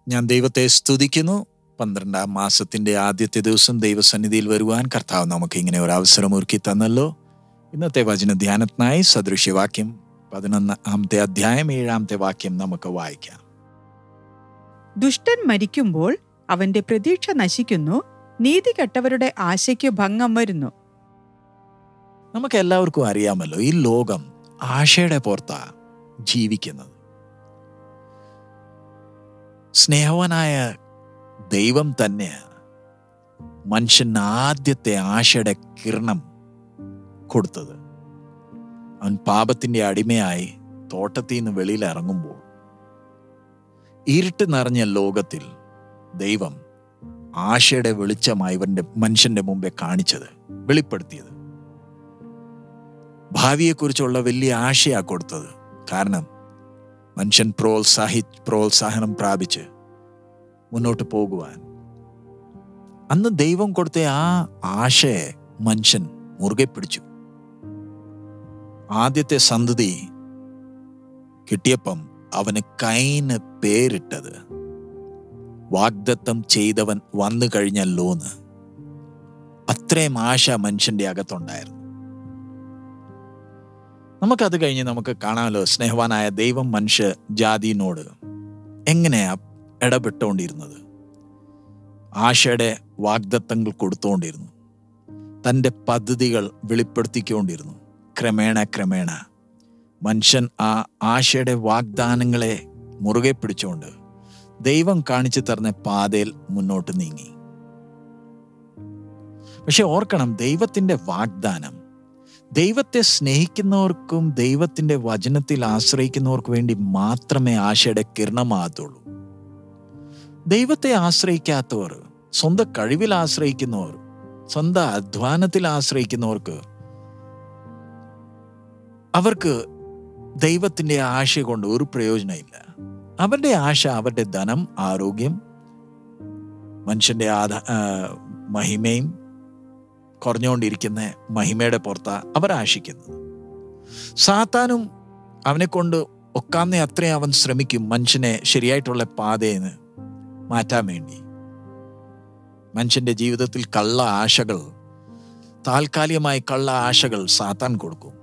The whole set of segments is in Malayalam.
ഞാൻ ദൈവത്തെ സ്തുതിക്കുന്നു പന്ത്രണ്ടാം മാസത്തിന്റെ ആദ്യത്തെ ദിവസം ദൈവസന്നിധിയിൽ വരുവാൻ കർത്താവ് നമുക്ക് ഇങ്ങനെ ഒരു അവസരം ഒരുക്കി തന്നല്ലോ ഇന്നത്തെ വചന ധ്യാനത്തിനായി സദൃശ്യവാക്യം പതിനൊന്നാമത്തെ അധ്യായം ഏഴാമത്തെ വാക്യം നമുക്ക് വായിക്കാം ദുഷ്ടൻ മരിക്കുമ്പോൾ അവന്റെ പ്രതീക്ഷ നശിക്കുന്നു നീതി കെട്ടവരുടെ ആശയ്ക്ക് ഭംഗം വരുന്നു നമുക്ക് എല്ലാവർക്കും അറിയാമല്ലോ ഈ ലോകം ആശയുടെ പുറത്താ ജീവിക്കുന്നത് സ്നേഹവാനായ ദൈവം തന്നെ മനുഷ്യൻ ആദ്യത്തെ ആശയുടെ കിരണം കൊടുത്തത് അവൻ പാപത്തിന്റെ അടിമയായി തോട്ടത്തിൽ നിന്ന് വെളിയിൽ ഇറങ്ങുമ്പോൾ ഇരുട്ട് നിറഞ്ഞ ലോകത്തിൽ ദൈവം ആശയുടെ വെളിച്ചമായി ഇവന്റെ മനുഷ്യന്റെ മുമ്പേ കാണിച്ചത് വെളിപ്പെടുത്തിയത് ഭാവിയെക്കുറിച്ചുള്ള വലിയ ആശയാ കൊടുത്തത് കാരണം മനുഷ്യൻ പ്രോത്സാഹി പ്രോത്സാഹനം പ്രാപിച്ച് മുന്നോട്ട് പോകുവാൻ അന്ന് ദൈവം കൊടുത്ത ആ ആശയെ മനുഷ്യൻ മുറുകെ പിടിച്ചു ആദ്യത്തെ സന്തതി കിട്ടിയപ്പം അവന് കൈന് പേരിട്ടത് വാഗ്ദത്തം ചെയ്തവൻ വന്നു കഴിഞ്ഞല്ലോന്ന് അത്രയും ആശ മനുഷ്യന്റെ അകത്തുണ്ടായിരുന്നു നമുക്കത് കഴിഞ്ഞ് നമുക്ക് കാണാമല്ലോ സ്നേഹവാനായ ദൈവം മനുഷ്യ ജാതിനോട് എങ്ങനെയാ ഇടപെട്ടുകൊണ്ടിരുന്നത് ആശയുടെ വാഗ്ദത്തങ്ങൾ കൊടുത്തുകൊണ്ടിരുന്നു തൻ്റെ പദ്ധതികൾ വെളിപ്പെടുത്തിക്കൊണ്ടിരുന്നു ക്രമേണ ക്രമേണ മനുഷ്യൻ ആ ആശയുടെ വാഗ്ദാനങ്ങളെ മുറുകെ പിടിച്ചുകൊണ്ട് ദൈവം കാണിച്ചു തരുന്ന പാതയിൽ മുന്നോട്ട് നീങ്ങി പക്ഷെ ഓർക്കണം ദൈവത്തിന്റെ വാഗ്ദാനം ദൈവത്തെ സ്നേഹിക്കുന്നവർക്കും ദൈവത്തിന്റെ വചനത്തിൽ ആശ്രയിക്കുന്നവർക്ക് വേണ്ടി മാത്രമേ ആശയുടെ കിരണമാകത്തുള്ളൂ ദൈവത്തെ ആശ്രയിക്കാത്തവർ സ്വന്തം കഴിവിൽ ആശ്രയിക്കുന്നവർ സ്വന്തം അധ്വാനത്തിൽ ആശ്രയിക്കുന്നവർക്ക് അവർക്ക് ദൈവത്തിന്റെ ആശ കൊണ്ട് ഒരു പ്രയോജനമില്ല അവരുടെ ആശ അവരുടെ ധനം ആരോഗ്യം മനുഷ്യന്റെ ആധാ മഹിമയും കുറഞ്ഞുകൊണ്ടിരിക്കുന്ന മഹിമയുടെ പുറത്താ അവർ ആശിക്കുന്നത് സാത്താനും അവനെ കൊണ്ട് ഒക്കാന്നെ അത്രയും അവൻ ശ്രമിക്കും മനുഷ്യനെ ശരിയായിട്ടുള്ള പാതയെന്ന് മാറ്റാൻ വേണ്ടി മനുഷ്യന്റെ ജീവിതത്തിൽ കള്ള ആശകൾ താൽക്കാലികമായി കള്ള ആശകൾ സാത്താൻ കൊടുക്കും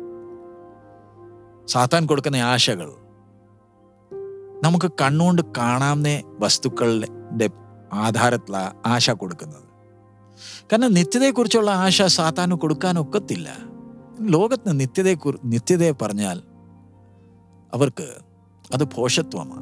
സാത്താൻ കൊടുക്കുന്ന ആശകൾ നമുക്ക് കണ്ണുകൊണ്ട് കാണാവുന്ന വസ്തുക്കളുടെ ആധാരത്തിലാണ് ആശ കൊടുക്കുന്നത് കാരണം നിത്യതയെക്കുറിച്ചുള്ള ആശ സാത്താന് കൊടുക്കാൻ ഒക്കത്തില്ല ലോകത്തിന് നിത്യതയെ നിത്യതയെ പറഞ്ഞാൽ അവർക്ക് അത് പോഷത്വമാണ്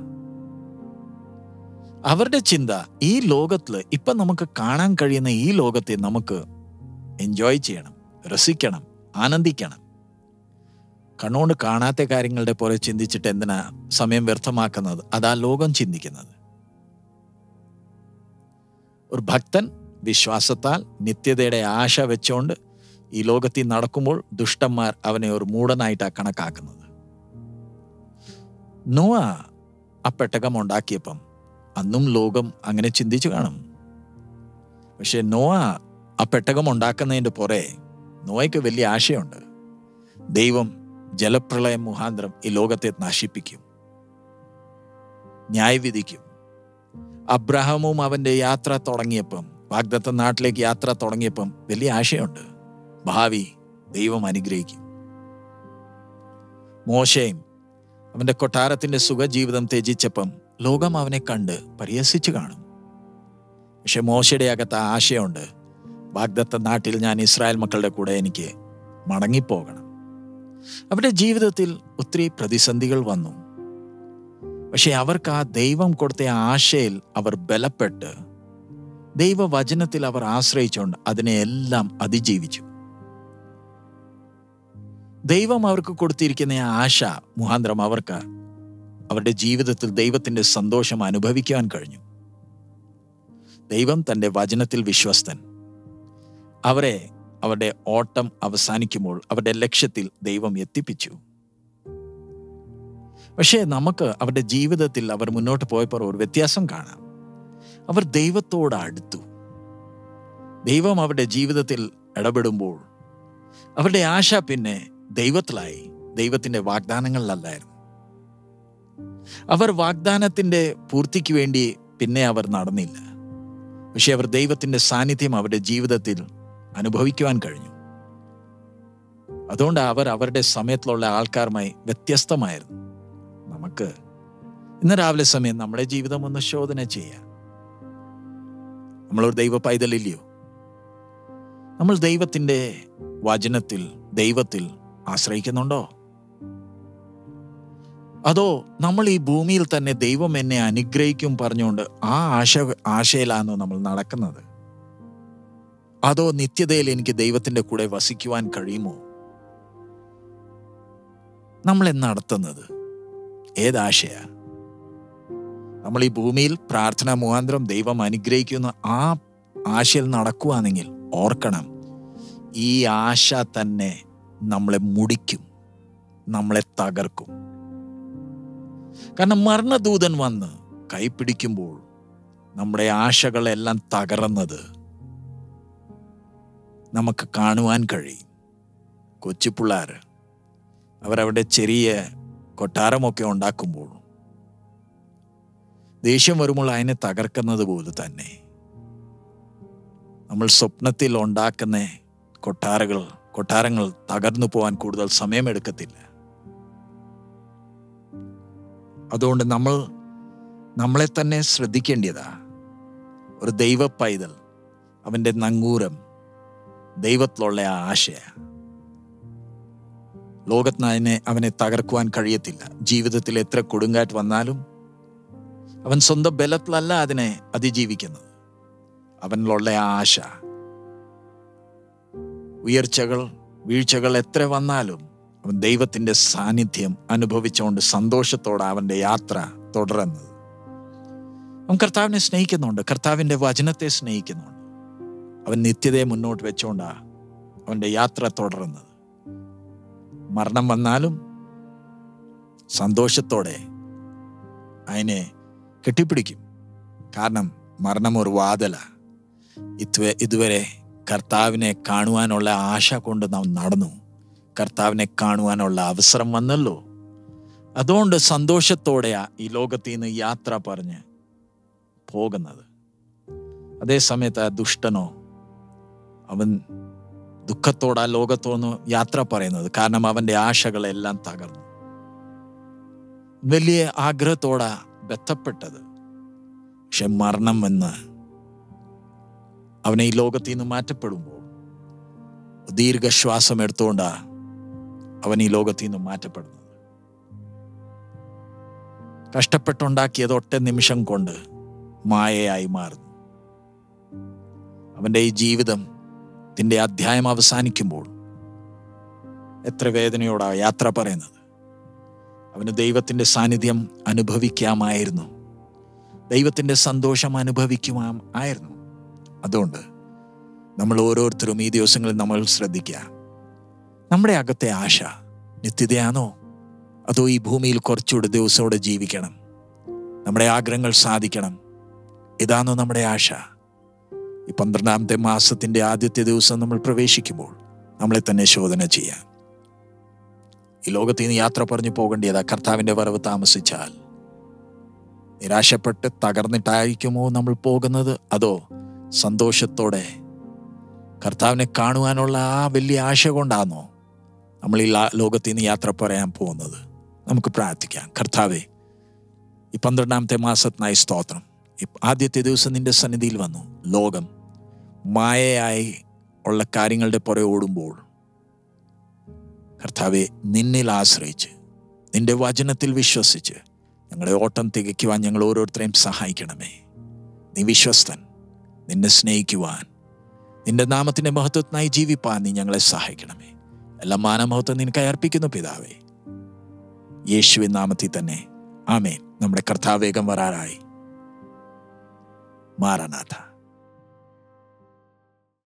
അവരുടെ ചിന്ത ഈ ലോകത്തിൽ ഇപ്പൊ നമുക്ക് കാണാൻ കഴിയുന്ന ഈ ലോകത്തെ നമുക്ക് എൻജോയ് ചെയ്യണം രസിക്കണം ആനന്ദിക്കണം കണ്ണുകൊണ്ട് കാണാത്ത കാര്യങ്ങളുടെ പോലെ ചിന്തിച്ചിട്ട് എന്തിനാ സമയം വ്യർത്ഥമാക്കുന്നത് അതാ ലോകം ചിന്തിക്കുന്നത് ഒരു ഭക്തൻ വിശ്വാസത്താൽ നിത്യതയുടെ ആശ വെച്ചുകൊണ്ട് ഈ ലോകത്തിൽ നടക്കുമ്പോൾ ദുഷ്ടന്മാർ അവനെ ഒരു മൂടനായിട്ടാണ് കണക്കാക്കുന്നത് നോവ ആ പെട്ടകം ഉണ്ടാക്കിയപ്പം അന്നും ലോകം അങ്ങനെ ചിന്തിച്ചു കാണും പക്ഷെ നോവ ആ പെട്ടകം ഉണ്ടാക്കുന്നതിൻ്റെ പുറേ നോയ്ക്ക് വലിയ ആശയുണ്ട് ദൈവം ജലപ്രളയം മുഖാന്തരം ഈ ലോകത്തെ നശിപ്പിക്കും ന്യായവിധിക്കും അബ്രഹാമും അവന്റെ യാത്ര തുടങ്ങിയപ്പം വാഗ്ദത്ത നാട്ടിലേക്ക് യാത്ര തുടങ്ങിയപ്പം വലിയ ആശയുണ്ട് ഭാവി ദൈവം അനുഗ്രഹിക്കും മോശയും അവന്റെ കൊട്ടാരത്തിന്റെ സുഖജീവിതം ത്യജിച്ചപ്പം ലോകം അവനെ കണ്ട് പരിഹസിച്ചു കാണും പക്ഷെ മോശയുടെ അകത്ത് ആശയുണ്ട് വാഗ്ദത്ത നാട്ടിൽ ഞാൻ ഇസ്രായേൽ മക്കളുടെ കൂടെ എനിക്ക് മടങ്ങിപ്പോകണം അവരുടെ ജീവിതത്തിൽ ഒത്തിരി പ്രതിസന്ധികൾ വന്നു പക്ഷെ അവർക്ക് ആ ദൈവം കൊടുത്ത ആശയിൽ അവർ ബലപ്പെട്ട് ദൈവവചനത്തിൽ അവർ ആശ്രയിച്ചുകൊണ്ട് അതിനെ എല്ലാം അതിജീവിച്ചു ദൈവം അവർക്ക് കൊടുത്തിരിക്കുന്ന ആശ മുഖാന്തരം അവർക്ക് അവരുടെ ജീവിതത്തിൽ ദൈവത്തിന്റെ സന്തോഷം അനുഭവിക്കുവാൻ കഴിഞ്ഞു ദൈവം തന്റെ വചനത്തിൽ വിശ്വസ്തൻ അവരെ അവരുടെ ഓട്ടം അവസാനിക്കുമ്പോൾ അവരുടെ ലക്ഷ്യത്തിൽ ദൈവം എത്തിപ്പിച്ചു പക്ഷേ നമുക്ക് അവരുടെ ജീവിതത്തിൽ അവർ മുന്നോട്ട് പോയപ്പോൾ ഒരു വ്യത്യാസം കാണാം അവർ ദൈവത്തോട് അടുത്തു ദൈവം അവരുടെ ജീവിതത്തിൽ ഇടപെടുമ്പോൾ അവരുടെ ആശ പിന്നെ ദൈവത്തിലായി ദൈവത്തിന്റെ വാഗ്ദാനങ്ങളിലല്ലായിരുന്നു അവർ വാഗ്ദാനത്തിൻ്റെ പൂർത്തിക്ക് വേണ്ടി പിന്നെ അവർ നടന്നില്ല പക്ഷെ അവർ ദൈവത്തിൻ്റെ സാന്നിധ്യം അവരുടെ ജീവിതത്തിൽ അനുഭവിക്കുവാൻ കഴിഞ്ഞു അതുകൊണ്ട് അവർ അവരുടെ സമയത്തിലുള്ള ആൾക്കാരുമായി വ്യത്യസ്തമായിരുന്നു നമുക്ക് ഇന്ന് രാവിലെ സമയം നമ്മുടെ ജീവിതം ഒന്ന് ശോധന ചെയ്യാം നമ്മളൊരു ദൈവ പൈതലില്ലയോ നമ്മൾ ദൈവത്തിൻ്റെ വചനത്തിൽ ദൈവത്തിൽ ആശ്രയിക്കുന്നുണ്ടോ അതോ നമ്മൾ ഈ ഭൂമിയിൽ തന്നെ ദൈവം എന്നെ അനുഗ്രഹിക്കും പറഞ്ഞുകൊണ്ട് ആ ആശ ആശയിലാണോ നമ്മൾ നടക്കുന്നത് അതോ നിത്യതയിൽ എനിക്ക് ദൈവത്തിന്റെ കൂടെ വസിക്കുവാൻ കഴിയുമോ നമ്മൾ നടത്തുന്നത് ഏതാശയാ നമ്മൾ ഈ ഭൂമിയിൽ പ്രാർത്ഥന മുഖാന്തരം ദൈവം അനുഗ്രഹിക്കുന്ന ആ ആശയിൽ നടക്കുകയാണെങ്കിൽ ഓർക്കണം ഈ ആശ തന്നെ നമ്മളെ മുടിക്കും നമ്മളെ തകർക്കും കാരണം മരണദൂതൻ വന്ന് കൈപ്പിടിക്കുമ്പോൾ നമ്മുടെ ആശകളെല്ലാം തകർന്നത് നമുക്ക് കാണുവാൻ കഴിയും കൊച്ചു പിള്ളേർ അവരവിടെ ചെറിയ കൊട്ടാരമൊക്കെ ഉണ്ടാക്കുമ്പോൾ ദേഷ്യം വരുമ്പോൾ അതിനെ തകർക്കുന്നത് പോലെ തന്നെ നമ്മൾ സ്വപ്നത്തിൽ ഉണ്ടാക്കുന്ന കൊട്ടാരകൾ കൊട്ടാരങ്ങൾ തകർന്നു പോകാൻ കൂടുതൽ സമയമെടുക്കത്തില്ല അതുകൊണ്ട് നമ്മൾ നമ്മളെ തന്നെ ശ്രദ്ധിക്കേണ്ടതാ ഒരു ദൈവ പൈതൽ അവൻ്റെ നങ്കൂരം ദൈവത്തിലുള്ള ആ ആശയ ലോകത്തിന് അതിനെ അവനെ തകർക്കുവാൻ കഴിയത്തില്ല ജീവിതത്തിൽ എത്ര കൊടുങ്കാറ്റ് വന്നാലും അവൻ സ്വന്തം ബലത്തിലല്ല അതിനെ അതിജീവിക്കുന്നത് അവനിലുള്ള ആ ആശ ഉയർച്ചകൾ വീഴ്ചകൾ എത്ര വന്നാലും അവൻ ദൈവത്തിന്റെ സാന്നിധ്യം അനുഭവിച്ചുകൊണ്ട് സന്തോഷത്തോടെ അവന്റെ യാത്ര തുടരുന്നത് അവൻ കർത്താവിനെ സ്നേഹിക്കുന്നുണ്ട് കർത്താവിന്റെ വചനത്തെ സ്നേഹിക്കുന്നുണ്ട് അവൻ നിത്യതയെ മുന്നോട്ട് വെച്ചുകൊണ്ടാ അവന്റെ യാത്ര തുടരുന്നത് മരണം വന്നാലും സന്തോഷത്തോടെ അതിനെ കെട്ടിപ്പിടിക്കും കാരണം മരണം ഒരു വാതല ഇതുവരെ ഇതുവരെ കർത്താവിനെ കാണുവാനുള്ള ആശ കൊണ്ട് നാം നടന്നു കർത്താവിനെ കാണുവാനുള്ള അവസരം വന്നല്ലോ അതുകൊണ്ട് സന്തോഷത്തോടെയാ ഈ ലോകത്തിൽ നിന്ന് യാത്ര പറഞ്ഞ് പോകുന്നത് അതേ സമയത്ത് ആ ദുഷ്ടനോ അവൻ ദുഃഖത്തോടെ ആ ലോകത്തോന്ന് യാത്ര പറയുന്നത് കാരണം അവന്റെ ആശകളെല്ലാം തകർന്നു വലിയ ആഗ്രഹത്തോടാ ബന്ധപ്പെട്ടത് പക്ഷെ മരണം എന്ന് അവനെ ഈ ലോകത്തിൽ നിന്ന് മാറ്റപ്പെടുമ്പോൾ ദീർഘശ്വാസം എടുത്തുകൊണ്ടാ അവൻ ഈ ലോകത്തിൽ നിന്ന് മാറ്റപ്പെടുന്നത് കഷ്ടപ്പെട്ടുണ്ടാക്കിയത് ഒറ്റ നിമിഷം കൊണ്ട് മായയായി മാറുന്നു അവന്റെ ഈ ജീവിതം ത്തിന്റെ അധ്യായം അവസാനിക്കുമ്പോൾ എത്ര വേദനയോടാ യാത്ര പറയുന്നത് അവന് ദൈവത്തിന്റെ സാന്നിധ്യം അനുഭവിക്കാമായിരുന്നു ദൈവത്തിന്റെ സന്തോഷം അനുഭവിക്കുവാൻ ആയിരുന്നു അതുകൊണ്ട് നമ്മൾ ഓരോരുത്തരും ഈ ദിവസങ്ങളിൽ നമ്മൾ ശ്രദ്ധിക്കുക നമ്മുടെ അകത്തെ ആശ നിത്യതയാണോ അതോ ഈ ഭൂമിയിൽ കുറച്ചുകൂടെ ദിവസത്തോടെ ജീവിക്കണം നമ്മുടെ ആഗ്രഹങ്ങൾ സാധിക്കണം ഇതാണോ നമ്മുടെ ആശ ഈ പന്ത്രണ്ടാമത്തെ മാസത്തിന്റെ ആദ്യത്തെ ദിവസം നമ്മൾ പ്രവേശിക്കുമ്പോൾ നമ്മളെ തന്നെ ശോധന ചെയ്യാം ഈ ലോകത്തിൽ നിന്ന് യാത്ര പറഞ്ഞു പോകേണ്ടതാ കർത്താവിന്റെ വരവ് താമസിച്ചാൽ നിരാശപ്പെട്ട് തകർന്നിട്ടായിരിക്കുമോ നമ്മൾ പോകുന്നത് അതോ സന്തോഷത്തോടെ കർത്താവിനെ കാണുവാനുള്ള ആ വലിയ ആശ കൊണ്ടാണോ നമ്മൾ ഈ ലോകത്തിൽ നിന്ന് യാത്ര പറയാൻ പോകുന്നത് നമുക്ക് പ്രാർത്ഥിക്കാം കർത്താവെ ഈ പന്ത്രണ്ടാമത്തെ മാസത്തിനായി സ്തോത്രം ആദ്യത്തെ ദിവസം നിന്റെ സന്നിധിയിൽ വന്നു ലോകം മായയായി ഉള്ള കാര്യങ്ങളുടെ പുറകെ ഓടുമ്പോൾ കർത്താവെ നിന്നിൽ ആശ്രയിച്ച് നിന്റെ വചനത്തിൽ വിശ്വസിച്ച് ഞങ്ങളെ ഓട്ടം തികയ്ക്കുവാൻ ഞങ്ങൾ ഓരോരുത്തരെയും സഹായിക്കണമേ നീ വിശ്വസ്തൻ നിന്നെ സ്നേഹിക്കുവാൻ നിന്റെ നാമത്തിന്റെ മഹത്വത്തിനായി ജീവിപ്പാൻ നീ ഞങ്ങളെ സഹായിക്കണമേ എല്ലാ മാനമഹത്വം നിനക്കായി അർപ്പിക്കുന്നു പിതാവേ യേശുവിൻ നാമത്തിൽ തന്നെ ആമേൻ നമ്മുടെ കർത്താവേഗം വരാറായി മാറാനാഥ